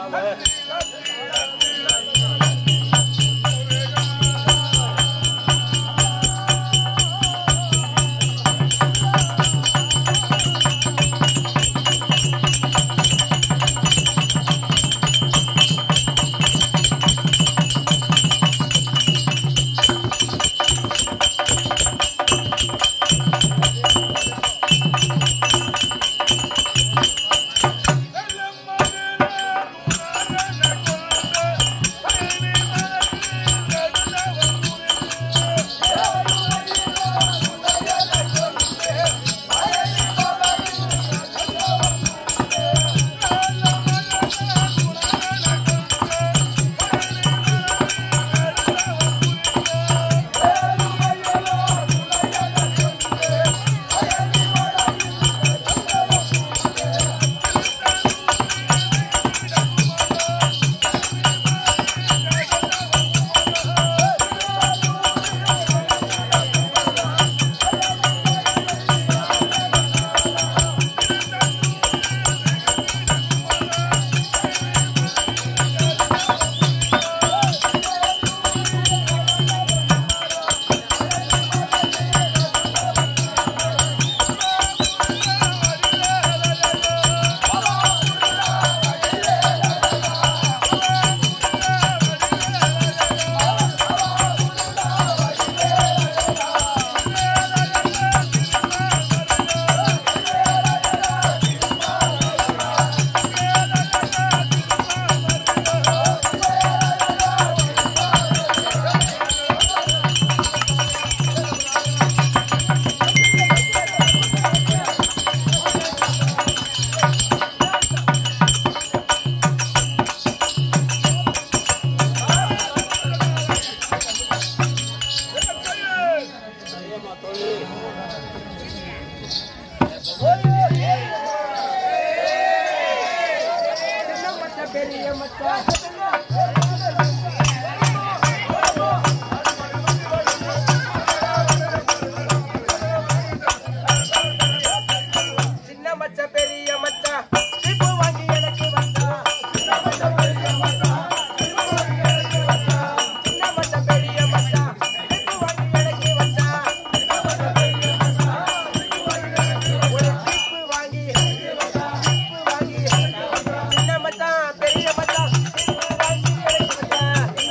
சின்ன மச்ச பெரிய மச்சா இப்போ வாங்கி எனக்கு வந்தா சின்ன மச்ச பெரிய மச்சா இப்போ வாங்கி எனக்கு வந்தா ஒரு சீப்பு வாங்கி சீப்பு வாங்கி சின்ன மச்சான் பெரிய மச்சான் சீப்பு வாங்கி எனக்கு வந்தா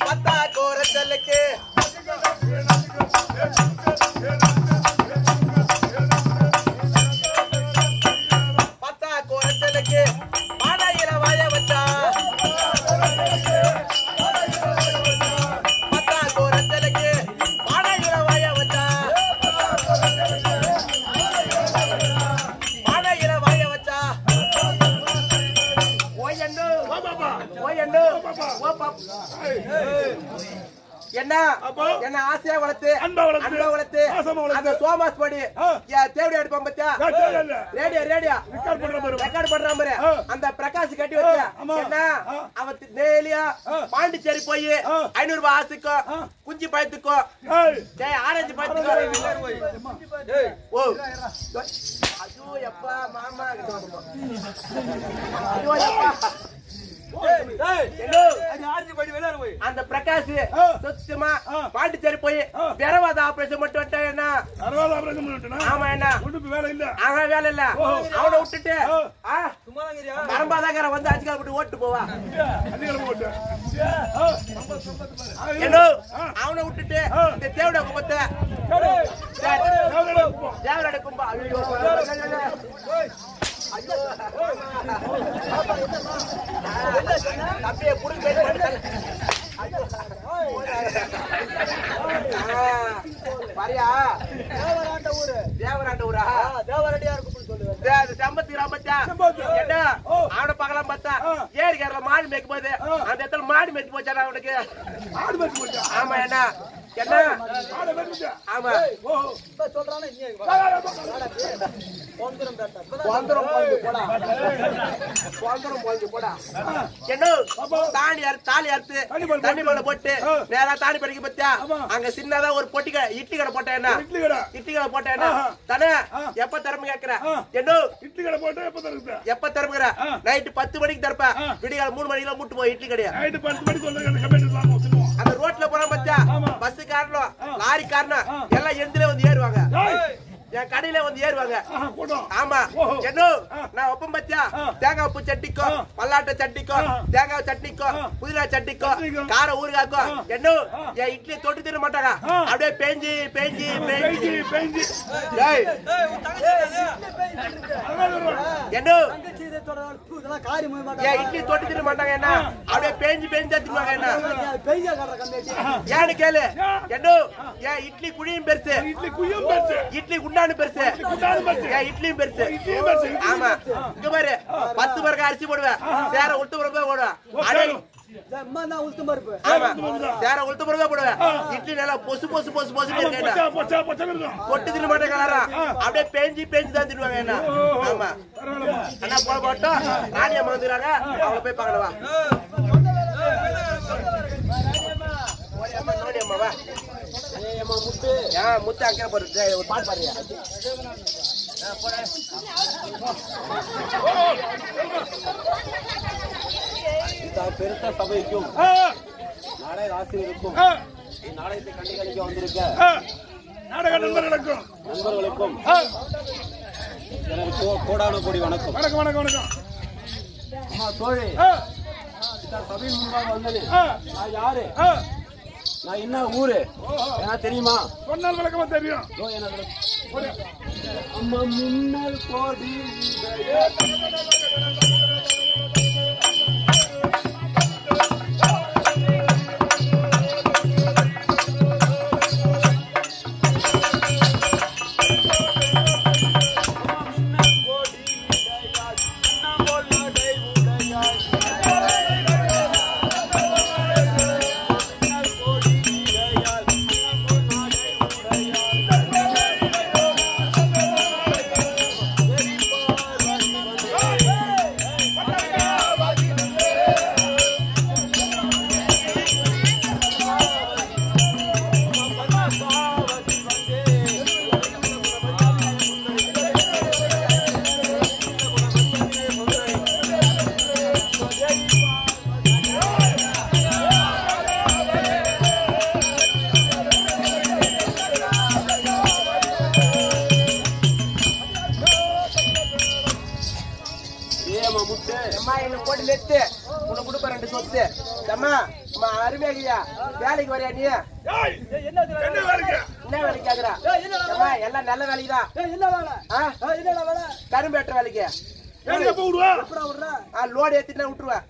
பத்தா கோரச்சலுக்கு பத்தா கோரச்சலுக்கு பானையில வாய வச்சா பத்தா கோரச்சலுக்கு பானையில வாய வச்சா பானையில வாய வச்சா ஓயண்ணு ஓயண்ணு ஓ பாப் என்ன அப்போ? என்ன ஆசையா வளர்த்து அன்பா வளர்த்து, அன்பா வளர்த்து பாசமா வளர்த்து. அந்த சோமாஸ் படி ஆ. என் தேவடி அடிப்பான் பத்தியா ஏய், தேவையில்ல. ரேடியோ ரேடியோ ரெக்கார்ட் பண்ற பாரு. ரெக்கார்ட் பண்றான் பாரு ஆ. அந்த பிரகாஷ் கட்டி வச்ச ஆ, ஆமா. என்ன ஆ. அவன் டெய்லியா ஆ. பாண்டிச்சேரி போய் ஆ. ஐநூறு ரூபாய் ஆசைக்கும் ஆ. குஞ்சு பழத்துக்கும் ஏய், டேய் ஆரஞ்சு பழத்துக்கும் ஓ ஐயோ எப்பா மாமா ஐயோ எப்பா என்னோ? அந்த பிரகாஷ் ஆ. சுத்தமா ஆ. பாண்டிச்சேரி போய் ஆ. விரவாத ஆபரேஷன் மட்டும் வந்துட்டா என்ன அறுபது ஆபரேஷன் பண்ணிட்டேனா? ஆமா என்ன ஒண்ணும் இப்ப வேலை இல்ல ஆக வேலை இல்ல ஓ. அவனை விட்டுட்டு ஆ. ஆ, மரம்பாதாங்கிற வந்து அஞ்சு கால் போட்டு ஓட்டு போவா அதிகாரம் போட்டு ஆ. என்ன ஆ. அவனை விட்டுட்டு ஆ. இந்த தேவட கும்பத்தை சரி. தேவையில்ல, போ. தேவட கும்பா ஐயோ ஐயோ தம்பியை புடிச்சு போய் படுத்தல. ஐயோ. ஆ, பாரியா தேவராண்ட ஊரா டேய், அது செம்பத்தி கிராமத்தா? செம்பத்தி. என்ன? ஓ. அவனை பார்க்கலாம் பார்த்தா, ஆ. ஏரிக்காரல மாடு மேய்க்கும் போது, ஆ. அந்த இடத்துல மாடு மேய்ச்சி போச்சாடா அவனுக்கு? ஆடு மேய்ச்சி போச்சா? ஆமா, என்ன? என்ன? ஆடை மேய்ச்சிச்சா? ஆமா. ஓ. பொந்தரம் பொழுது போடா. பொந்தரம் பொழுது போடா. என்ன? தாலி அறுத்து- தாலி அறுத்து, தண்ணி மேல தண்ணி மேல போட்டு, ஆ. நேரா தாலி பறிக்க பார்த்தியா? ஆமா. அங்க சின்னதா ஒரு பொட்டி கடை, இட்லி கடை போட்டா என்ன? இட்லி கடை. இட்லி கடை போட்டா என்ன? ஆஹா. தானே? ஆ. எப்ப திறமை கேக்குற? ஆ. என்ன? இட்லி கடை போட்டா எப்ப தருது? எப்ப திறப்புகிற ஆ. நைட்டு பத்து மணிக்கு திறப்ப ஆ. விடிகால மூணு மணிக்கெல்லாம் மூட்டு போய் இட்லி கடையா நைட்டு பத்து மணிக்கு சொல்லுங்க, அந்த கம்பெனி வாங்க வச்சுக்குவோம். அந்த ரோட்ல போனா பச்சா ஆமா. பஸ் காரணம் ஆ. லாரி காரணம் ஆ. எல்லாம் எந்திலே வந்து ஏறுவாங்க ஏய், என் கடையில வந்து ஏறுவாங்க ஆஹா, கூட்டம். ஆமா ஓஹோ. என்ன ஆ. நான் ஒப்பம் பத்தியா ஆ. தேங்காய் பூ சட்னிக்கும் ஆ. பல்லாட்ட சட்னிக்கும் ஆ. தேங்காய் சட்னிக்கும் ஆ. புதினா சட்னிக்கும் சட்னிக்கும். கார ஊறுகாக்கும் ஆ. என்ன ஆ. என் இட்லி தொட்டு தின மாட்டாங்க ஆ. அப்படியே பேஞ்சி பேஞ்சி பேஞ்சி பெஞ்சி, பெஞ்சி. ஏய், அதனால வருவாங்க. என்ன என் இட்லி தொட்டு தின மாட்டாங்க என்ன ஆ. அப்படியே பேஞ்சி பேஞ்சி தான் தின்னுவாங்க என்ன ஆஹா. ஏன்னு கேளு ஏன்? என்ன என் இட்லி குழியும் பெருசு இட்லி குய்யும் பெருசு. இட்லி குண்டானு பெருசு குண்டானு பெருசு. என் இட்லியும் பெருசு இட்லியும் பெருசு, இட்லியும் ஆமா பெருசு. இங்க பாரு பத்து பேருக்கு அரிசி போடுவேன் சேர உளுத்து பருப்பு போடுவேன் அடே ஆமா சேர உளுத்து பருப்பு போடுவேன் இட்லி நல்லா பொசு பொசு பொசு பொசு ஆமா, இருக்கேன் பொச்சா, பொச்சா, பொச்சா இருக்கும். கொட்டு தின்னு மாட்டேன் கலரா அப்படியே பேஞ்சி பேஞ்சி தான் தின்னுவாங்க என்ன ஆமா பரவாயில்லம்மா. அண்ணா போட போட்டோம் ராணியம்மா வந்துடுறாங்க அவங்கள போய் பார்க்கலாம் வா ஓடியம்மா, நோடியம்மா, வா. ஏன் முத்து அங்கே போட்டு ஒரு பாட்டு பாருங்க பெருத்த சபைக்கும் ஆ, நாடக ஆசிரியருக்கும் ஆ, நாடகத்தை கண்டுகளிக்க வந்திருக்க ஆ. நாடக நண்பர்களுக்கும் நண்பர்களுக்கும் ஆ, எனது கோ- கோடான கோடி வணக்கம் வணக்கம் வணக்கம் வணக்கம் அம்மா தோழி ஆ, இந்த சபையின் முன்பாக வந்தனே ஆ, நான் யாரு ஆ. நான் என்ன ஊரு ஏன்னா தெரியுமா சொன்னால் விளக்கமா தெரியும் இதோ எனது அம்மா மின்னல் கோடி ஆ கேக்குறியா வேலைக்கு வரியா நீ ஏய், என்ன வேலைக்கு என்ன வேலைக்கு கேக்குறா ஏம்மா, எல்லாம் நல்ல வேலைக்கு தான் கரும்பு வெட்டுற வேலைக்கு வேலை எப்ப விடுவா ஆ, லோடு ஏத்திட்டு விட்டுருவேன்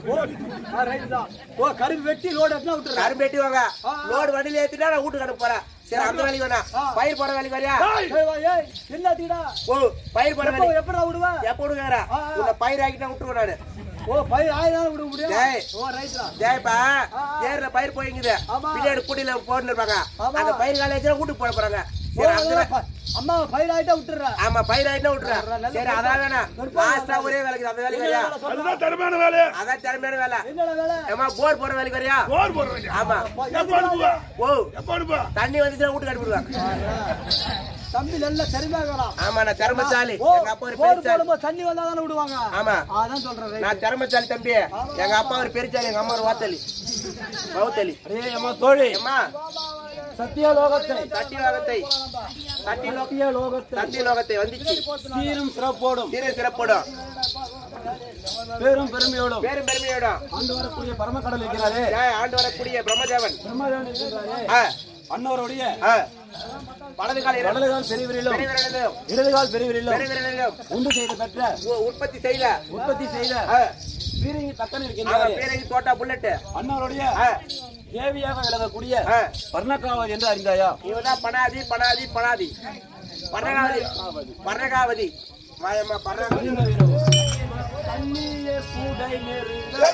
ஓ கரும்பு வெட்டி லோடு எத்தனை விட்டுறேன் கரும்பு வெட்டி வாங்க லோடு வண்டியில ஏத்திட்டா நான் வீட்டுக்கு அனுப்ப போறேன் சரி அந்த வேலைக்கு வேணாம் பயிர் போற வேலைக்கு வரியா ஏய், என்னடா ஓ பயிர் போற வேலைக்கு எப்படா விடுவா எப்ப விடுங்கிறா உன்னை பயிர் ஆக்கிட்டா விட்டுருவேன் நானு ஓ பயிர் ஆயிரம் விட முடியும் டேய். ஓ ரைட்ரா ஜெயப்பா ஏர்ல பயிர் போய்ங்குது ஆமா. பின்னாடி குடியில போட்டு இருப்பாங்க ஆமா. அந்த பயிர் காலேஜ் வீட்டுக்கு போட போறாங்க சரி அந்த வே- அம்மா பயிர் ஆயிட்டா விட்டுறா ஆமா பயிர் ஆயிட்டா விட்டுறேன் சரி அதான் வேணாம் லாஸ்டா ஒரே வேலைக்கு அந்த வேலைக்கு வரியா அதுதான் திறமையான வேலை அதான் திறமையான வேலை என்னடா வேலை ஏமா போர் போற வேலைக்கு வரியா போர் போடுறீங்க ஆமா எப்ப அனுப்புவா ஓ எப்ப அனுப்புவா தண்ணி வந்துச்சுன்னா வீட்டுக்கு அனுப்பிடுவேன் தம்பி நல்ல திறமையா இருக்கிறான் ஆமா நான் திறமசாலி ஓ எங்க அப்பா ஒரு போர் பெருச்சாலி போடும்போது தண்ணி வந்தா தானே விடுவாங்க ஆமா அதான் சொல்றேன் right. நான் திறமசாலி தம்பி எங்க அப்பா ஒரு பெருச்சாலி எங்க அம்மா ஒரு வாத்தலி பௌத்தலி அரே அம்மா தோழி அம்மா சத்திய லோகத்தை தட்டி லோகத்தை தட்டி லோ சத்திய லோகத்தை தட்டி லோகத்தை வந்துச்சு சீரும் சிறப்போடும் சீர சிறப்போடும் பேரும் பெருமையோடும் பேரும் பெருமையோடும் ஆண்டு வரக்கூடிய பரமக்கடல் இருக்கிறாரே ஏன் ஆண்டு வரக்கூடிய பிரம்மதேவன் பிரம்மதேவன் இருக்கிறாரே ஆ, அன்னவருடைய ஆ. வலது கால் இரண்டு வலதுகால் பெரியவரிலும் பெரியவரிடம், இடதுகால் பெரியவரிலும் பெரியவரிடம் உண்டு செய்து பெற்ற உ- உற்பத்தி செய்த உற்பத்தி செய்த ஆ, வீரங்கி தக்கன் அவன் இருக்கின்றாரே பேரங்கி தோட்டா புல்லட் அன்னவருடைய ஆ, தேவியாக விளங்கக்கூடிய ஆ. பர்ணக்காவல் என்று அறிந்தாயா இவன்தான் பனாதி பனாதி பனாதி பர்ணகாவதி பர்ணகாவதி மாயம்மா பர்ணகாவதி தண்ணீரே கூடை நெருங்க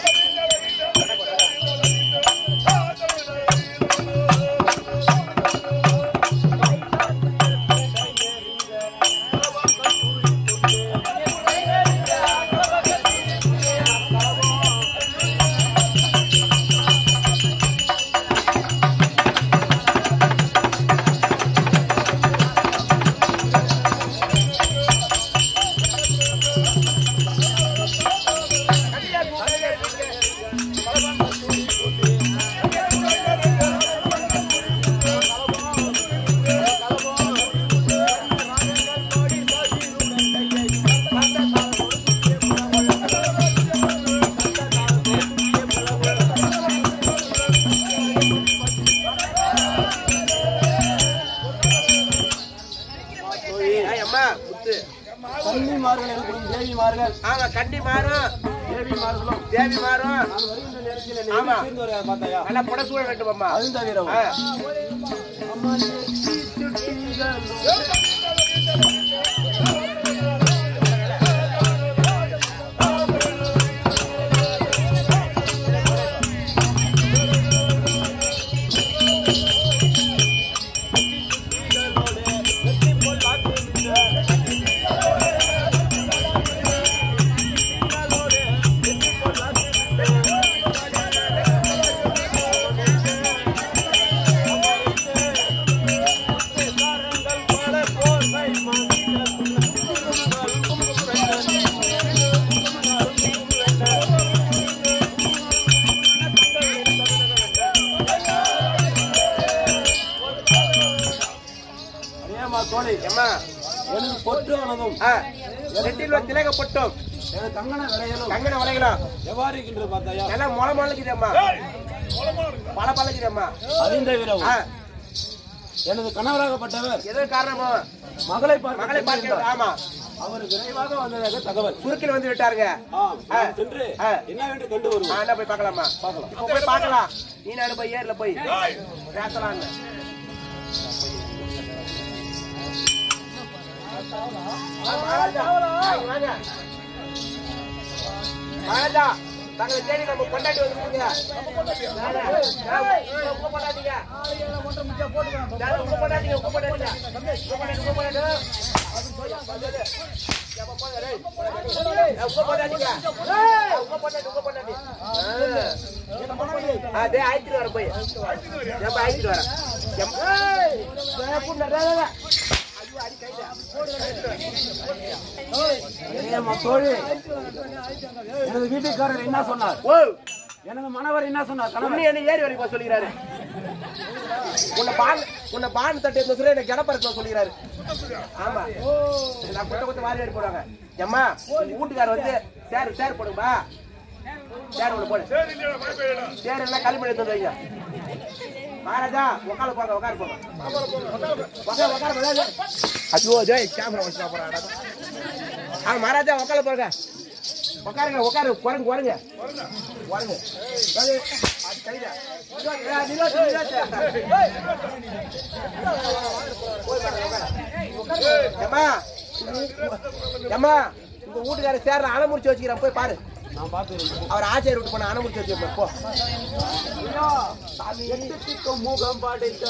ஏய், அம்மா முத்து கன்னிமார்கள் எனப்படும் தேவிமார்கள் ஆமா கண்டி மாறும் தேவிமார்களும் தேவி மாறும் நான் வருகின்ற நேரத்தில் என்னை ஆமா. சேர்ந்து வருகிறார் பார்த்தாயா நல்லா புடசூழ வேண்டும் அம்மா அதுவும் தவிர ஆ. அதேமா தோழி அம்மா எனது பொற்றானதும் ஆ, நெற்றில திலக பொட்டும் எனது கங்கண விலையிலும் கங்கண வளைகலாம் எவ்வாறு இருக்கின்றது பார்த்தாயா எல்லாம் முளை முளைக்குது அம்மா பல பழக்குது அம்மா அதின் தவிர ஆ, எனது கணவராகப்பட்டவர் எது காரணமோ மகளை பார்க்க மகளை பார்க்க சென்றிருந்தார். ஆமா அவர் விரைவாக வந்ததாக தகவல் குறுக்கில் வந்து விட்டாருங்க ஆம், நாம் சென்று ஆ. என்னவென்று கண்டு ஆ, வருவோம் என்ன போய் பார்க்கலாமா பார்க்கலாம். இப்ப போய் பார்க்கலாம் நீ நானு போய் ஏர்ல போய் பேசலாம் மகாராஜா தங்களை தேடி நம்ம கொண்டாடி வந்துருக்கீங்க உங்க பொண்டாட்டிங்க யாரு உங்க பொண்டாட்டிங்க உங்க பொண்டாட்டிங்க உங்க பொண்டாட்டி உங்க பொண்டாட்டி எப்ப போங்க, டேய். ஏய், உங்க பொண்டாட்டிங்க ஏய், உங்க பொண்டாட்டி உங்க பொண்டாட்டி ஆ. ஆ, டேய், அழைச்சிட்டு வரேன் போய் ஏப்பா, அழைச்சிட்டு வரேன் எம்- ஏய், டேய், புண்ணு, டேய், டேய், டேய். ஐயோ, அடி கையில. அதேமா தோழி எனது வீட்டுக்காரர் என்ன சொன்னார் ஓ எனது மணவர் என்ன சொன்னார் உன்னை கணவர் என்ன ஏறி வரைக்கும் சொல்லிக்கிறாரு உன்னை பான் உன்னை பான் தட்டு எடுத்து சொல்லி என்ன கிடப்பறக்க சொல்லிக்கிறாரு ஆமா நான் குத்த குத்த வாரி வாரி போடுவாங்க எம்மா உங்க வீட்டுக்காரர் வந்து சேர் சேர் போடுங்கப்பா சேர் ஒண்ணு போடு சரி இல்லையா மழை பெய்யல சேர் எல்லாம் களிமண் எடுத்து வந்து வைங்க மகாராஜா உட்கார போங்க உட்கார போங்க உட்கார உட்கார விளையாடு ஐயோ ஜெய் கேமரா வச்சுட்டா போறாடா ஆ மகாராஜா உட்கார போங்க உட்காருங்க உட்காரு குரங்கு குரங்கு குரங்கு அது, அது கையில. ஏய், நிலோத்து, நிலோத்து. போய் பாருங்க, உட்காரு. ஏம்மா, ஏம்மா, உங்க வீட்டுக்கார சேர்ற அணை முடிச்சு வச்சுக்கிறேன் போய் பாரு அவர் ஆச்சரிய விட்டு போன அணை முடிச்சு வச்சுக்கிறேன் போ முகம் பாடுங்க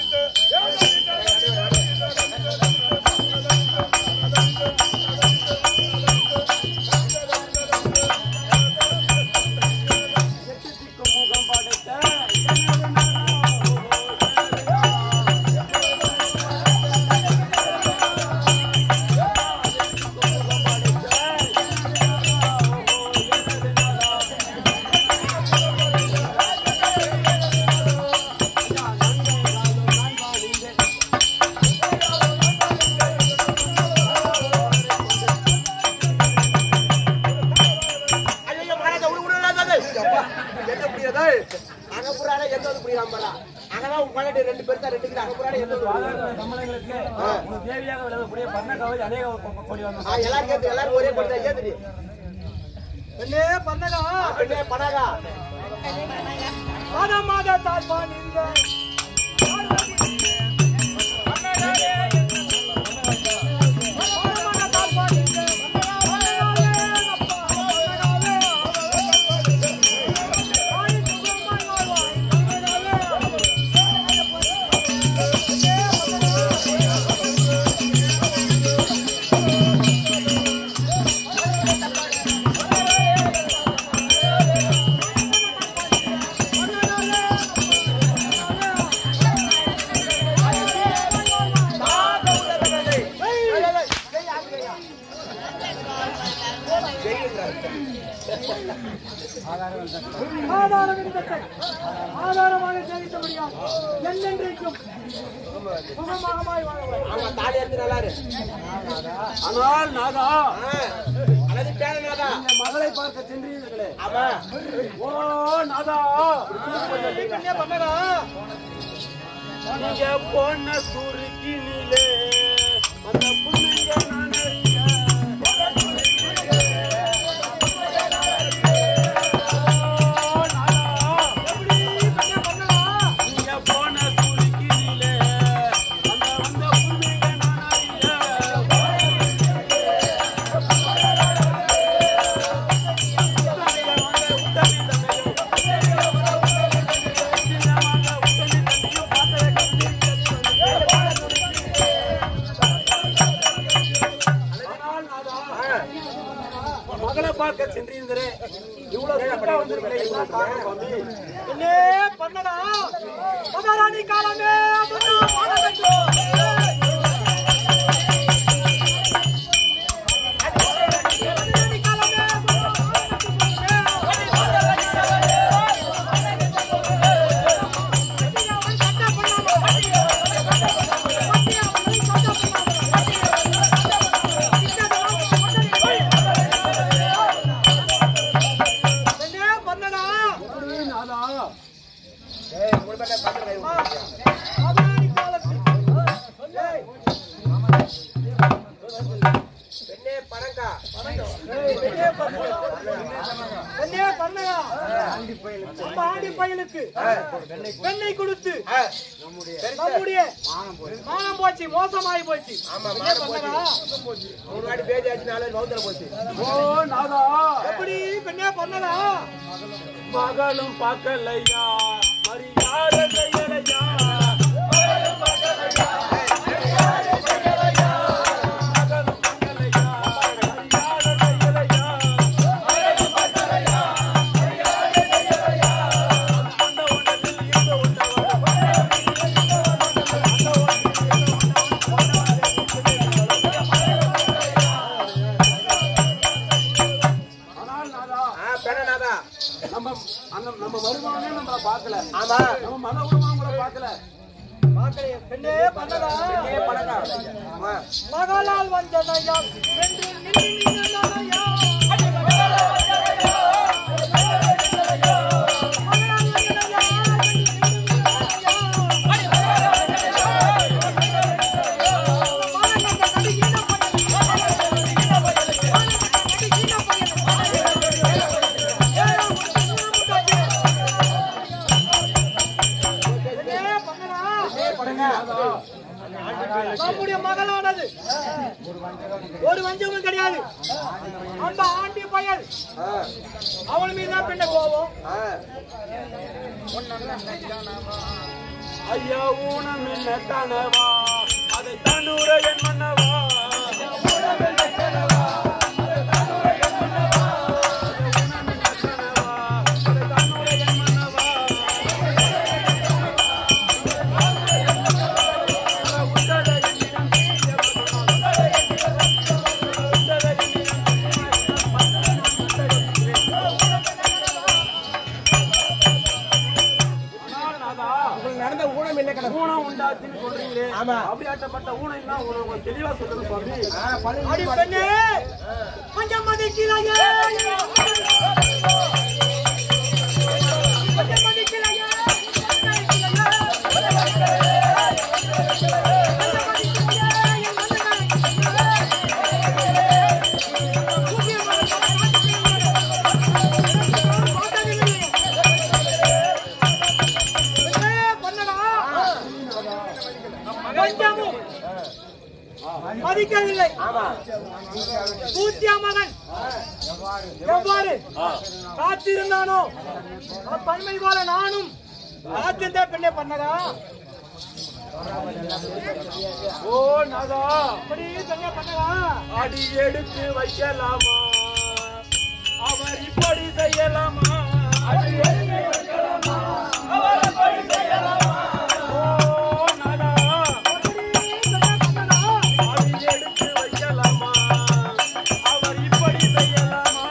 ஐயோ மகாராஜா விடு விடு விடாதே. அப்பா, என்ன புரியாதா அங்க புறாட எந்த வந்து புரியாம போறா அங்கதான் உன் பழட்டு ரெண்டு பேருக்கா ரெண்டு கிலோ அங்க புறாட எந்த வந்து நம்மளுங்களுக்கு ஆ. தேவியாக விளங்கக்கூடிய பண்ண கவலை அநேக கொடி வந்தோம் ஆ, எல்லாரும் கேட்டு எல்லாரும் ஒரே கொடி தான் ஏத்துடி என்னே பண்ணதா அப்படியே படாகா மாத மாத தாழ்வான் இந்த ஆதார விகிதத்தை ஆதாரமாக சேமித்தபடியால் என்னென்றைக்கும் சுகமாகமாய் வாழ ஆமா தாலி எடுத்து நல்லா இரு ஆனால் நாதா ஆ, அல்லது பேர நாதா மகளை பார்க்க சென்றீர்களே ஆமா ஓ நாதா என்ன பண்ணடா நீங்க போன சுருக்கினிலே அந்த புண்ணிய நான் அறிய ஓ, நாதா. நீங்க போன சுருக்கினிலே அந்த வந்த புண்ணிய நான் அறிய மகளை பார்க்க சென்றிருந்தே இவ்வளவு சுத்தா வந்திருக்கே இவ்வளவு காரணம் சுவாமி. என்னே பண்ணடா மகாராணி காலமே அதுனா பாடகண்டோ என்னே பண்ணடா ஏய் மூணு பேர்ட்ட பாத்து கை விடு. மகாராணி காலத்தில் ஏய் பெண்ணே பணங்கா என்னே பண்ணடா என்னே பண்ணடா நம்ம ஆண்டி பையனுக்கு பெண்ணை கொடுத்து ஆ, நம்முடைய மானம் போச்சு மோசமாயி போச்சு ஆமா என்னே மானம் பண்ணடா போச்சு மூணு வாட்டி பேஜ் ஆச்சு நாலு வாட்டி மவுத்துல போச்சு ஓ நாதா எப்படி பெண்ணே பண்ணடா மகளும் பார்க்கலையா மரியாதை செய்யலையா மகளும் பார்க்கலையா மரியாதை செய்யலையா மகளும் பார்க்கலையா மரியாதை செய்யலையா மகளும் பார்க்கலையா மரியாதை செய்யலையா அந்த ஒன்றத்தில் இந்த ஒன்றவர் ஆனால் நாதா ஆ பெண்ணாதா நம்ம அந்த நம்ம வருமானமே நம்மள பார்க்கல ஆமா நம்ம மன உருவம் பார்க்கல பார்க்கலையே பெண்ணே பண்ணடா பெண்ணே பணங்கா ஆமா மகளால் வந்ததையா என்று நின்று நின்றதையா என்னங்க நம்முடைய மகளானது ஒரு வஞ்சமும் கிடையாது அந்த ஆண்டி பையன் ஆ, அவன் மீது தான் பின்ன கோபம் ஆ. ஐயா ஊனம் என்ன கனவா அதை தன்னூர என் மன்னவா உங்களுக்கு நடந்த ஊனம் என்ன கணக்கு ஊனம் உண்டாச்சுன்னு சொல்றீங்களே ஆமா. அப்படியாட்டப்பட்ட ஊனம் என்ன உங்களுக்கு தெளிவா சொல்லுங்க சுவாமி ஆ, பல்லு அடி இடிச்சு பெண்ணே கொஞ்சம் மதிக்கிறாயே கொஞ்சம் மதிக்கிறாயே பஞ்சமும் மதிக்கவில்லை ஆமா பூத்தியா மகன் எவ்வாறு காத்திருந்தானோ பன்மை போல நானும் காத்திருந்த பெண்ணே பண்ணதா ஓ நகா அப்படி பெண்ணே பண்ணதா அடி எடுத்து வைக்கலாமா அவர் இப்படி செய்யலாமா அடி எடுத்து வைக்கலாமா அவர் இப்படி செய்யலாமா ஓ நகா அடி எடுத்து வைக்கலாமா அவர் இப்படி செய்யலாமா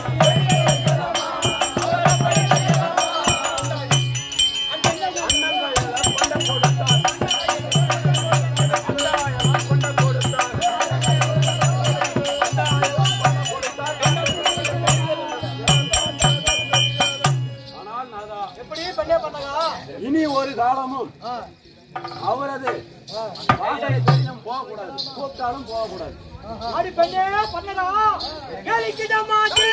அண்ணங்கையெல்லாம் கொண்ட கொடுத்தார் அண்ணாயெல்லாம் கொண்ட கொடுத்தார் ஆனால் நாதா எப்படி பெண்ணே பண்ணதா இனி ஒரு காலமும் அவரது வாசனை தெரியும் போகக்கூடாது கூப்பிட்டாலும் போகக்கூடாது ஆடி பெண்ணே பண்ணதா கேலிக்கிட்ட மாட்டே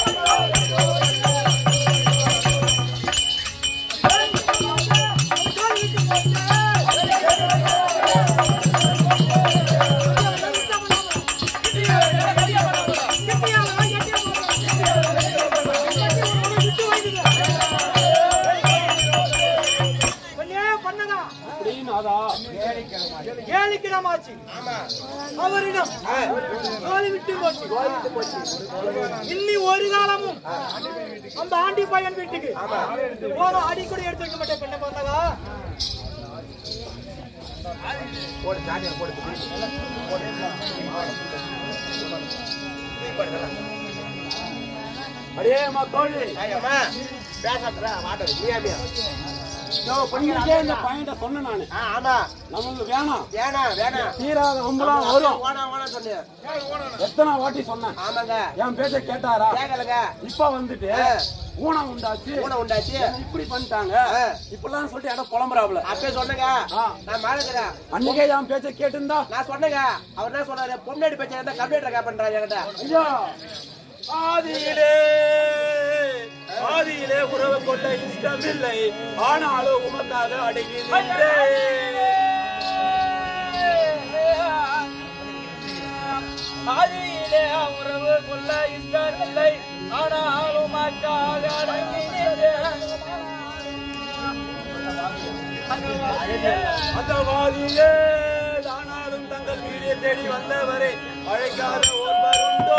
பண்ணதா அப்படின்னு நாதா ஏழிக்கிடமாச்சு அவரிடம் கோலி விட்டு போச்சு இன்னி ஒரு காலமும் அந்த ஆண்டி பையன் வீட்டுக்கு போற அடி கூட எடுத்து வைக்க மாட்டேன் பெண்ணை பண்ணதா போடு ஜாலியா போடு அடே அம்மா தோழி ஐயம்மா பேசாதடா வாட்டர் நீயாமியா பண்ணிக்கிட்டே இந்த பையன்கிட்ட சொன்னேன் நானு ஆ ஆமா நம்மளுக்கு வேணாம் வேணாம் வேணாம் தீராத ரொம்பலாம் வரும் ஓனா ஓனா சொன்னேன் எத்தனை வாட்டி சொன்னேன் ஆமாங்க என் பேச்ச கேட்டாரா கேட்கலங்க இப்ப வந்துட்டு ஆ. ஊனம் உண்டாச்சு ஊனம் உண்டாச்சு இப்படி பண்ணிட்டாங்க ஆ. இப்பெல்லாம் சொல்லிட்டு இடம் புலம்புறாப்ல அப்பே சொன்னங்க ஆ. நான் மாறுகிறேன் அன்னைக்கே என் பேச்ச கேட்டிருந்தா நான் சொன்னேங்க அவர் என்ன சொன்னாரு பொம்னாடி பேச்சை இருந்தா கம்ப்யூட்டர் கே பண்றாங்க என்கிட்ட ஐயா ஆதியிலே ஆதியிலே உறவு கொள்ள இஷ்டமில்லை ஆனாலும் உமக்காக அடங்கி ஆதியிலே உறவு கொள்ள இஷ்டமில்லை ஆனாலும் உமக்காக அடங்கி அந்த வாதியே ஆனாலும் தங்கள் வீடை தேடி வந்தவரை அழைக்காத ஒருவர் உண்டோ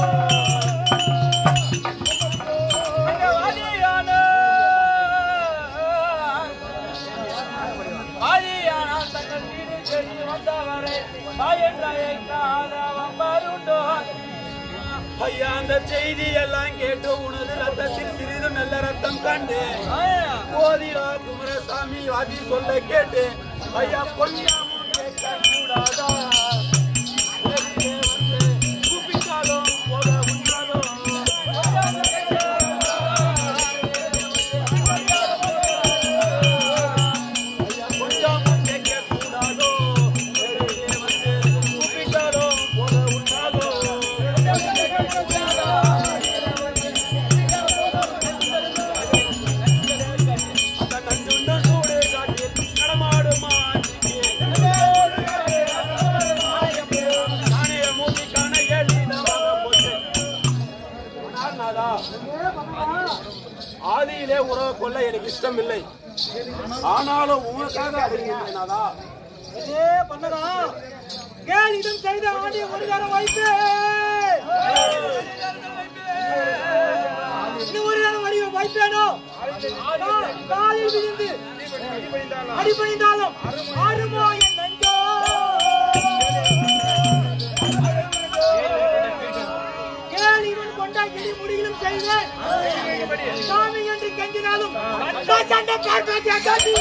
அந்த வாதியான வாதியானால் தங்கள் வீடு தேடி வந்தவரை தாயென்று அழைக்காத ஒருவர் உண்டோ ஐயா அந்த செய்தி எல்லாம் கேட்டு உனது ரத்தத்தில் சிறிது நல்ல ரத்தம் கண்டு போதிரா குமரசாமி வாதி சொல்ல கேட்டு ஐயா கொஞ்சமும் கேட்க கூடாதா வெளியே வந்து கூப்பிட்டாலும் போக உண்டாதோ ஐயா கொஞ்சமும் கேட்க கூடாதோ வெளியே வந்து கூப்பிட்டாலும் போக உண்டாதோ அந்த நஞ்சுண்ட சூடு காட்டில் நடமாடும் ஆண்டி உறவு கொள்ள எனக்கு இஷ்டம் இல்லை ஆனாலும் உங்களுக்காக அப்படிங்கிறேன் நாதா இதே பண்ணதா கேள் இதன் செய்த ஆடி ஒரு நேரம் வைத்து இன்னும் ஒரு நேரம் வடிவ வைப்பேனோ கா- காலில் விழுந்து அடிபணிந்தாலும் ஆறுமோ என் நெஞ்சோ கேள் இவன் கொண்ட இடி முடிகளும் செய்வேன் சாமி என்று கெஞ்சினாலும் சண்டை பார்ப்பாட்டி அட்டாட்டி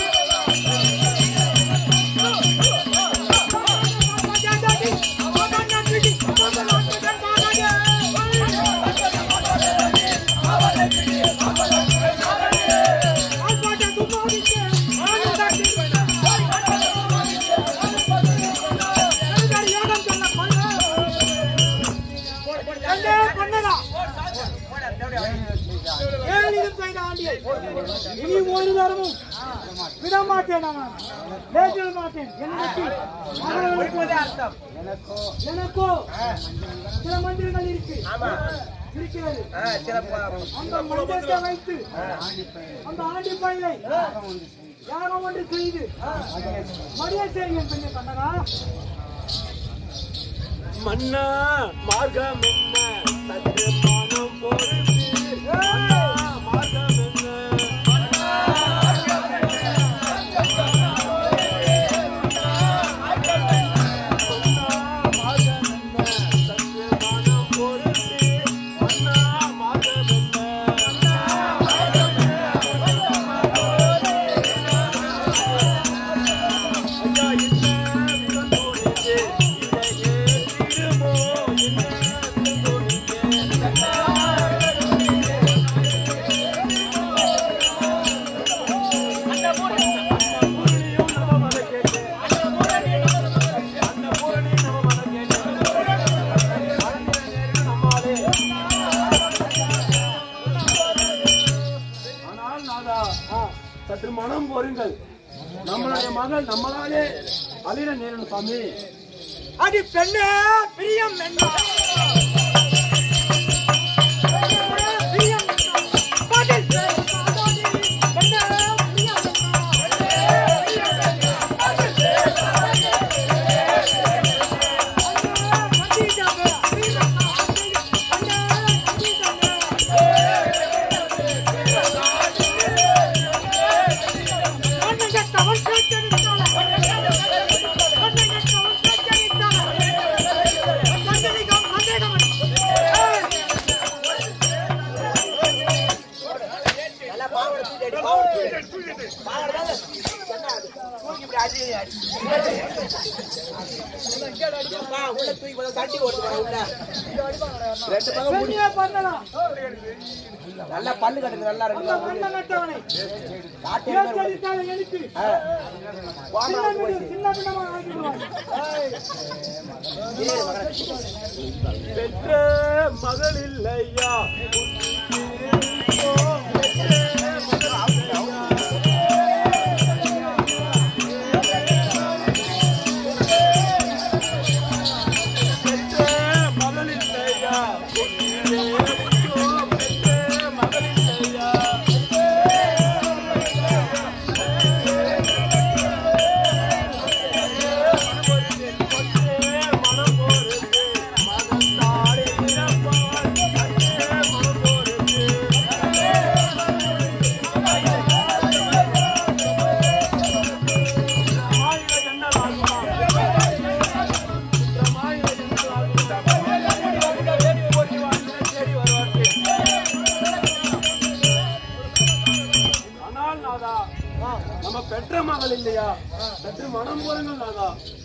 இனி ஒரு தரமும் விட மாட்டேன் நான் பேச மாட்டேன் எனக்கு மகள்களுக்கு அர்த்தம் எனக்கோ சில மந்திரங்கள் இருக்கு ஆமா இருக்கிறது ஆ, சில ப- அந்த மந்திரத்தை வைத்து அந்த ஆண்டி பயிலை யாகம் ஒன்று செய்து மரியாதை செய்யுங்கள் பெண்ணை கண்ணகா மன்னா மார்க்கம் என்ன சற்று மனம் பொறுத்து மன்னா, மார்க்கம் என்ன மன்னா, மார்க்கம் என்ன சற்று மனம் பொறுத்து மன்னா, மார்க்கம் என்ன ஐயா என்ன விதம் தோணிது இதையே திருமோ என்ன விதம் தோணிது அன்னபூரணியும் நம்ம மத கேட்டு அன்னபூரணி நம்ம மத கேட்டு மறந்திட நேரிடும் நம்மாலே ஆனால் நாதா சற்று மனம் போருங்கள் நம்மளுடைய மகள் நம்மளாலே அழிட நேரணும் சாமி அடி பெண்ணே பிரியம் என்ன பிரியம் என்ன? பதில் சொல். பெண்ணே, பிரியம் நல்லா பாவாடை தூக்கி அடி, பாவாடை தூக்கி அடி. பாவாடை தானே? என்ன அது? தூக்கி இப்படி அடி, அடி. எப்பா, உள்ள தூக்கி போட்டா சட்டி ஓடுது பாரு, உள்ள. ரெண்டு பக்கம் முடி. நல்லா பல்லு கட்டுது நல்லா ரெண்டு பக்கம் முடி. காட்டு எடுத்து வரும். ஆ. போமா, அங்க போய். ஏய், மகனே. பெற்ற மகள் இல்லையா பெற்ற மகள் இல்லையா பெற்ற மகள் இல்லையா மனம் பொறுத்து மகத்தாடி பிறப்பால் மனம் பொறுத்து மாயில என்ன ஆகுமா மாயில என்ன ஆகுமா தேடி போட்டி வாங்க தேடி வருவார்கள் ஆனால் நாதா நம்ம பெற்ற மகள் இல்லையா சற்று மனம் போருங்கள் நாதா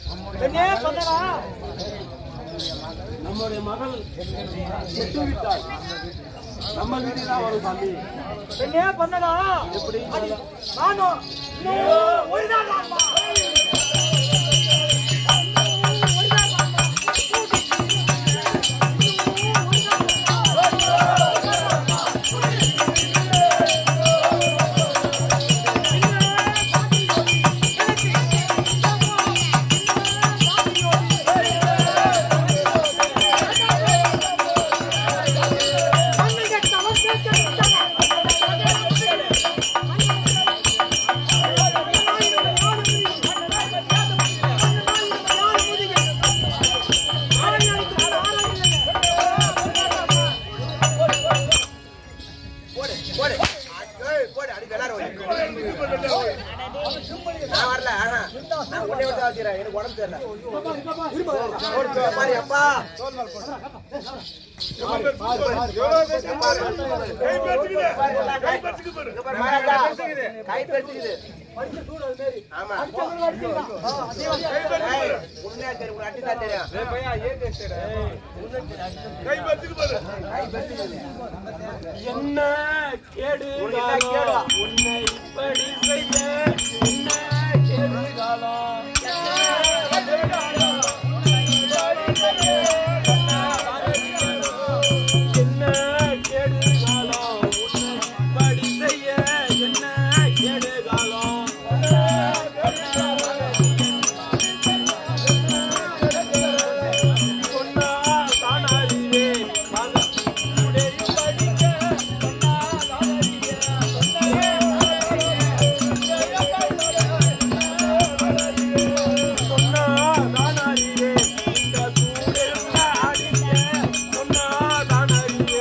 நம்முடைய மகள் விட்டுவிட்டாள் நம்ம வீட்டில் தான் வரும் சாமி பெண்ணே பண்ணடா எப்படி நானும் இன்னும் ஒரு நாள் ஆகுமா? நான் உன்னை விட்டு வச்சுக்கிறேன் எனக்கு உடம்பு தெரியல ஓடிச்சு வா, பாரு அப்பா கை பறிச்சுக்குது. கை பறிச்சுக்கு பாரு. இங்க பாரு மகாராஜா கை பெருசுக்குது ஆமா ஏய், உண்மையா தெரியும் உனக்கு அடிதான் தெரியும் கை பறிச்சுக்கு பாரு. கை பெருசுக்குது என்ன கேடு உனக்கு என்ன கேடா? உன்னை இப்படி செய்ய என்ன கேடு காலம் என்ன கேடு காலம் உன்னை இப்படி செய்ய என்ன கேடு காலம் சொன்னா தானாரியே மகன் உடைய படிக்க சொன்னா தானாரியே சொன்னா தானாரியே இந்த சூழல் ஆடிய சொன்னா தானாரியே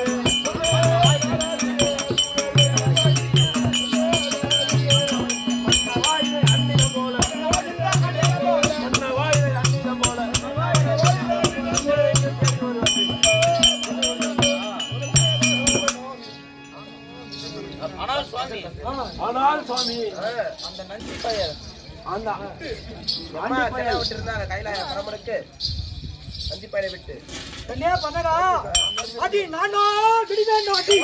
வாயிலை அன்னில போல மன்ன வாயிலை அன்னில போல ஆனால் சுவாமி அந்த நந்தி பையன் அந்த அம்மா தெரியா விட்டுருந்தாங்க கைலாய பரமனுக்கு அஞ்சு பையனை விட்டு என்ன பண்ணடா அடி நானோ விடுவேன் அடி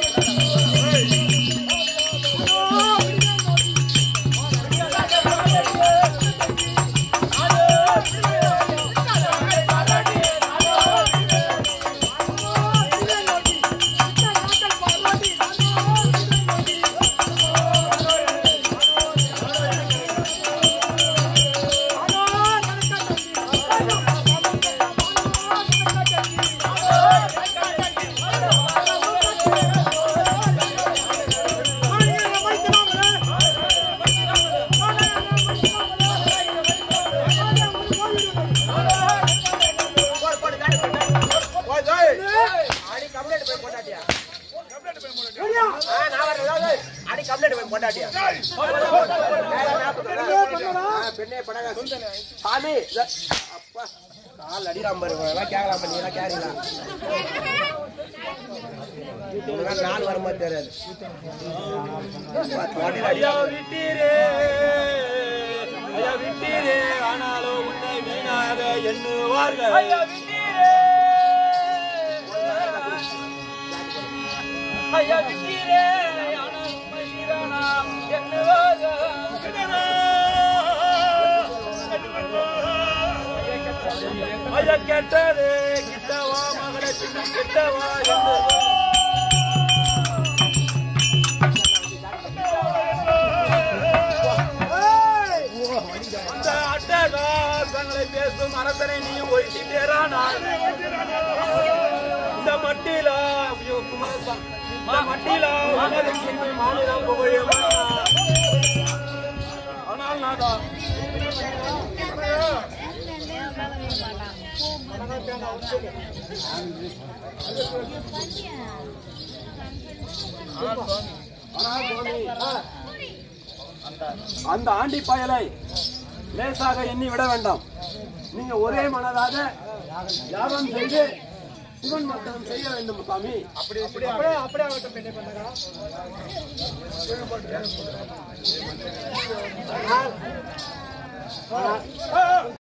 போடு, போடு, காடு, போடு. போய், போய். அடி கம்ப்ளைண்ட் போய் போட்டாட்டியா ஆ, நான் வரேன், ஏதாவது, அடி கம்ப்ளைண்ட் போய் போட்டாட்டியா நேரா நாற்பது ஆ, பெண்ணே படகா சாமி இத- அப்பா கால் அடிராம பாரு எல்லாம் கேட்கலாம் நீ எல்லாம் கேட்கலாம் உனக்கு நாள் வரும்போது தெரியாது பத்து வாட்டி அடி ஐயா விட்டீரே ஐயா விட்டீரே ஆனாலும் உன்னை வீணாக எண்ணுவார்கள் ஐயா விட்டீரே ஐயா விட்டீரே ஆனாலும் உன்னை வீணாக எண்ணுவார்கள் ஐயா கெட்டது கிட்டவா மகளே பின்ன கிட்டவா என்று அந்த அட்டகாசங்களை பேசும் அரசனை நீ ஒழிச்சிட்டேரானால் இந்த மட்டில ஐயோ, குமாரப்பா. இந்த மட்டில உலகத்திற்கு மாநிலம் புகழுமா ஆனால் நாதா அந்த ஆண்டி பயலை லேசாக எண்ணி விட வேண்டாம் நீங்க ஒரே மனதாக யாகம் செய்து சிவன் மத்தனம் செய்ய வேண்டும் சாமி அப்படியே அப்படியே ஆகட்டும் பெண்ணே பண்ணடா